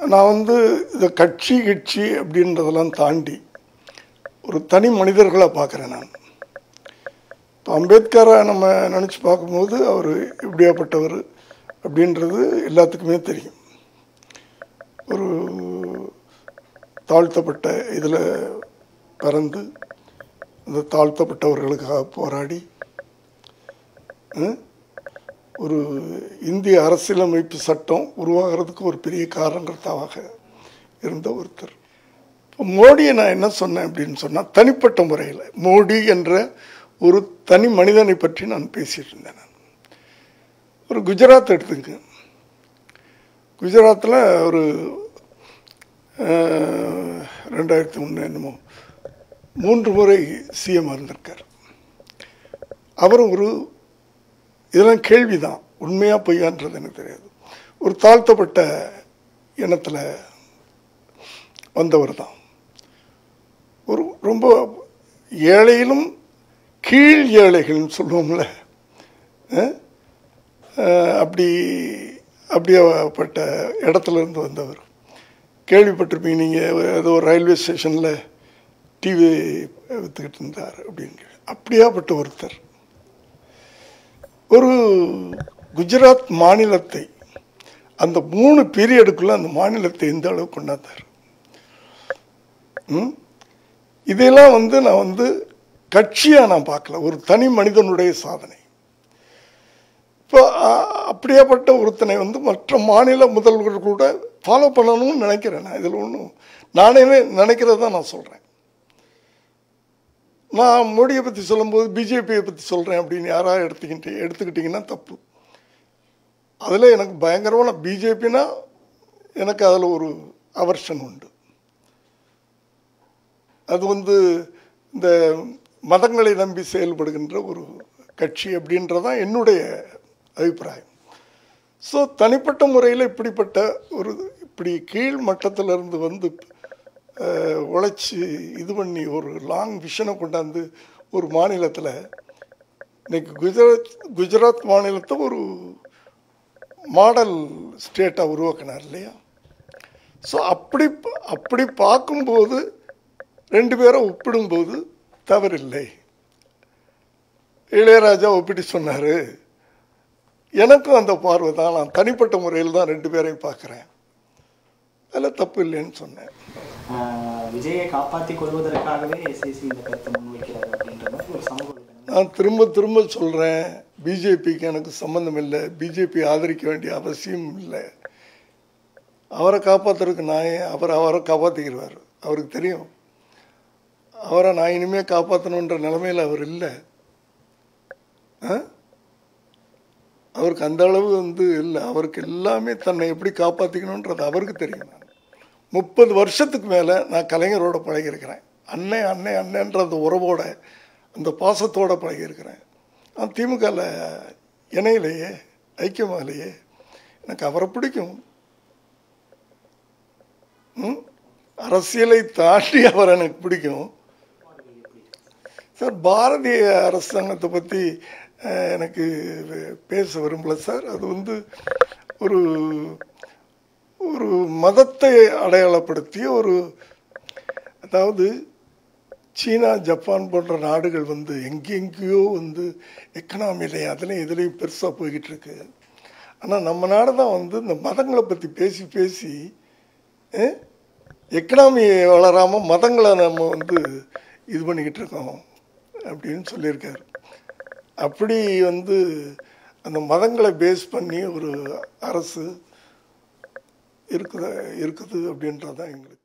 நான் வந்து இந்த கட்சி கட்சி அப்படின்றதெல்லாம் தாண்டி ஒரு தனி மனிதர்களை பார்க்குறேன் நான் இப்போ அம்பேத்கரை நம்ம நினச்சி பார்க்கும்போது அவர் இப்படியாப்பட்டவர் அப்படின்றது எல்லாத்துக்குமே தெரியும் ஒரு தாழ்த்தப்பட்ட இதில் பிறந்து இந்த தாழ்த்தப்பட்டவர்களுக்காக போராடி ம், ஒரு இந்திய அரசியலமைப்பு சட்டம் உருவாகிறதுக்கு ஒரு பெரிய காரணகர்த்தாவாக இருந்த ஒருத்தர் இப்போ மோடியை நான் என்ன சொன்னேன் அப்படின்னு சொன்னால் தனிப்பட்ட முறையில் மோடி என்ற ஒரு தனி மனிதனை பற்றி நான் பேசிட்டு இருந்தேன் நான் ஒரு குஜராத் எடுத்துங்க குஜராத்தில் ஒரு அஹ், ரெண்டாயிரத்தி ஒன்று என்னமோ மூன்று முறை சிஎம் இருந்திருக்கார் அவரும் ஒரு இதெல்லாம் கேள்விதான் உண்மையா பொய்யான்றது எனக்கு தெரியாது ஒரு தாழ்த்தப்பட்ட இனத்தில் வந்தவர் தான் ஒரு ரொம்ப ஏழையிலும் கீழ் ஏழைகள்னு சொல்லுவோம்ல அஹ்? அஹ், அப்படி அப்படியாப்பட்ட இடத்துல இருந்து வந்தவர் கேள்விப்பட்டிருப்பீங்க நீங்கள் ஏதோ ஒரு ரயில்வே ஸ்டேஷனில் டிவி விற்றுக்கிட்டு இருந்தார் அப்படின்னு கேள்வி. அப்படியாப்பட்ட ஒருத்தர் ஒரு குஜராத் மாநிலத்தை அந்த மூணு பீரியடுக்குள்ள அந்த மாநிலத்தை எந்த அளவுக்கு கொண்டாந்தார் ம்? இதெல்லாம் வந்து நான் வந்து கட்சியாக நான் பார்க்கல ஒரு தனி மனிதனுடைய சாதனை இப்போ அ- அப்படியாப்பட்ட ஒருத்தனை வந்து மற்ற மாநில முதல்வர்கள் கூட ஃபாலோ பண்ணணும்னு நினைக்கிறேன் நான் இதில் ஒன்றும் நானே நினைக்கிறத நான் சொல்கிறேன் நான் மோடியை பற்றி சொல்லும்போது பிஜேபியை பற்றி சொல்கிறேன் அப்படின்னு யாராவது எடுத்துக்கிட்டு எடுத்துக்கிட்டிங்கன்னா தப்பு அதில் எனக்கு பயங்கரமான பிஜேபினா எனக்கு அதில் ஒரு அவர்ஷன் உண்டு அது வந்து இந்த மதங்களை நம்பி செயல்படுகின்ற ஒரு கட்சி அப்படின்றதான் என்னுடைய அபிப்பிராயம் ஸோ தனிப்பட்ட முறையில் இப்படிப்பட்ட ஒரு இப்படி கீழ் மட்டத்திலிருந்து வந்து அஹ், உழைச்சி இது பண்ணி ஒரு லாங் விஷனை கொண்டாந்து ஒரு மாநிலத்தில் இன்னைக்கு குஜராத் குஜராத் மாநிலத்தை ஒரு மாடல் ஸ்டேட்டாக உருவாக்கினார் இல்லையா ஸோ அப்படி அப்படி பார்க்கும்போது ரெண்டு பேரை ஒப்பிடும்போது தவறில்லை இளையராஜா ஒப்பிட்டு சொன்னார் எனக்கும் அந்த பார்வை தான் நான் தனிப்பட்ட முறையில் தான் ரெண்டு பேரையும் பார்க்குறேன் அதில் தப்பு இல்லைன்னு சொன்னேன் ஆஹ் விஜயை காப்பாற்றிக் கொள்வதற்காகவே எஸ்எஸ்சி இந்த கருத்தை முன்வைக்கிறார் அப்படின்ற மாதிரி ஒரு சமூக வலைதளம் நான் திரும்ப திரும்ப சொல்கிறேன் பிஜேபிக்கு எனக்கு சம்மந்தம் இல்லை பிஜேபி ஆதரிக்க வேண்டிய அவசியம் இல்லை அவரை காப்பாற்றுறதுக்கு நான் ஏன் அவர் அவரை காப்பாற்றிக்கிறார் அவருக்கு தெரியும் அவரை நான் இனிமேல் காப்பாற்றணுன்ற நிலைமையில் அவர் இல்லை ஆ? அவருக்கு அந்த அளவு வந்து இல்லை அவருக்கு எல்லாமே தன்னை எப்படி காப்பாற்றிக்கணுன்றது அவருக்கு தெரியும் நான் முப்பது வருஷத்துக்கு மேலே நான் கலைஞரோட பழகியிருக்கிறேன் அண்ணே அண்ணே அண்ணன்ற அந்த உறவோட அந்த பாசத்தோட பழகியிருக்கிறேன் நான் திமுகவில் இணையிலையே ஐக்கியமாகலையே எனக்கு அவரை பிடிக்கும் ம்? அரசியலை தாண்டி அவர் எனக்கு பிடிக்கும் சார் பாரதிய அரசாங்கத்தை பற்றி எனக்கு பேச விரும்பல சார் அது வந்து ஒரு ஒரு மதத்தை அடையாளப்படுத்திய ஒரு அதாவது சீனா ஜப்பான் போன்ற நாடுகள் வந்து எங்கெங்கேயோ வந்து எக்கனாமிலையும் அதுலேயும் இதுலேயும் பெருசாக போய்கிட்டு இருக்கு ஆனால் நம்ம நாடு தான் வந்து இந்த மதங்களை பற்றி பேசி பேசி எக்கனாமி வளராமல் மதங்களை நம்ம வந்து இது பண்ணிக்கிட்டு இருக்கோம் அப்படின்னு சொல்லியிருக்காரு அப்படி வந்து அந்த மதங்களை பேஸ் பண்ணி ஒரு அரசு இருக்குது இருக்குது அப்படின்றது தான் எங்களுக்கு